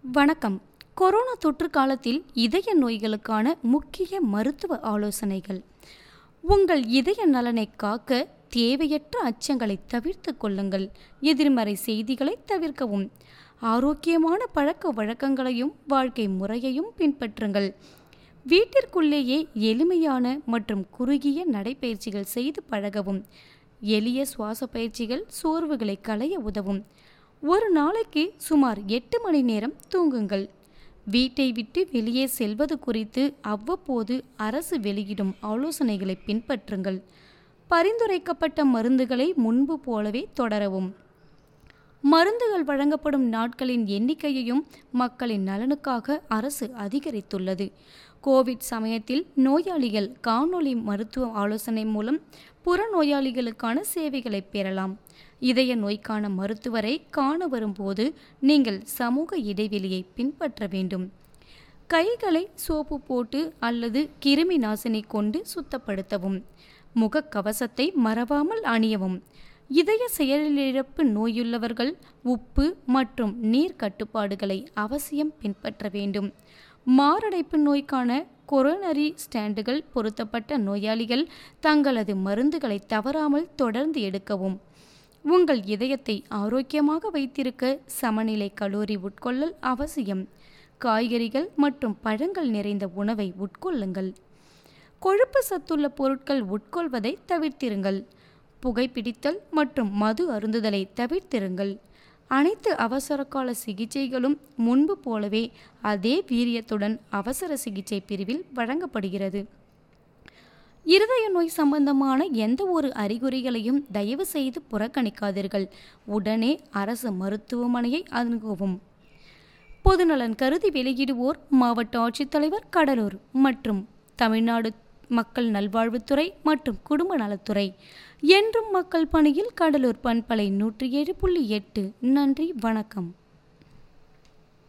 வணக்கம் கொரோனா தொற்று காலத்தில் இதய நோய்களுக்கான முக்கிய மருத்துவ ஆலோசனைகள் உங்கள் இதய நலனை காக்க தேவையற்ற அச்சங்களை தவிர்த்து கொள்ளுங்கள் எதிர்மறை செய்திகளை தவிர்க்கவும் ஆரோக்கியமான பழக்க வழக்கங்களையும் வாழ்க்கை முறையையும் பின்பற்றுங்கள் வீட்டிற்குள்ளேயே எளிமையான மற்றும் குறுகிய நடைப்பயிற்சிகள் செய்து பழகவும் எளிய சுவாச பயிற்சிகள் சோர்வுகளை களைய உதவும் ஒரு நாளைக்கு சுமார் எட்டு மணி நேரம் தூங்குங்கள் வீட்டை விட்டு வெளியே செல்வது குறித்து அவ்வப்போது அரசு வெளியிடும் ஆலோசனைகளை பின்பற்றுங்கள் பரிந்துரைக்கப்பட்ட மருந்துகளை முன்பு போலவே தொடரவும் மருந்துகள் வழங்கப்படும் நாட்களின் எண்ணிக்கையையும் மக்களின் நலனுக்காக அரசு அதிகரித்துள்ளது கோவிட் சமயத்தில் நோயாளிகள் காணொளி மருத்துவ ஆலோசனை மூலம் புறநோயாளிகளுக்கான சேவைகளை பெறலாம் இதய நோய்க்கான மருத்துவரை காண வரும்போது நீங்கள் சமூக இடைவெளியை பின்பற்ற வேண்டும் கைகளை சோப்பு போட்டு அல்லது கிருமி நாசினி கொண்டு சுத்தப்படுத்தவும் முகக்கவசத்தை மறவாமல் அணியவும் இதய செயலிழப்பு நோயுள்ளவர்கள் உப்பு மற்றும் நீர் கட்டுப்பாடுகளை அவசியம் பின்பற்ற வேண்டும் மாரடைப்பு நோய்க்கான கொரோனரி ஸ்டாண்டுகள் பொருத்தப்பட்ட நோயாளிகள் தங்களது மருந்துகளை தவறாமல் தொடர்ந்து எடுக்கவும் உங்கள் இதயத்தை ஆரோக்கியமாக வைத்திருக்க சமநிலை கலோரி உட்கொள்ளல் அவசியம் காய்கறிகள் மற்றும் பழங்கள் நிறைந்த உணவை உட்கொள்ளுங்கள் கொழுப்பு சத்துள்ள பொருட்கள் உட்கொள்வதை தவிர்த்திருங்கள் புகைப்பிடித்தல் மற்றும் மது அருந்துதலை தவிர்த்திருங்கள் அனைத்து அவசரகால சிகிச்சைகளும் முன்பு போலவே அதே வீரியத்துடன் அவசர சிகிச்சை பிரிவில் வழங்கப்படுகிறது இருதய நோய் சம்பந்தமான எந்த ஒரு அறிகுறிகளையும் தயவு செய்து புறக்கணிக்காதீர்கள் உடனே அரசு மருத்துவமனையை அணுகவும் பொதுநலன் கருதி வெளியிடுவோர் மாவட்ட ஆட்சித்தலைவர் கடலூர் மற்றும் தமிழ்நாடு மக்கள் நல்வாழ்வுத்துறை மற்றும் குடும்ப நலத்துறை என்றும் மக்கள் பணியில் கடலூர் பண்பலை நூற்றி ஏழு புள்ளி எட்டு நன்றி வணக்கம்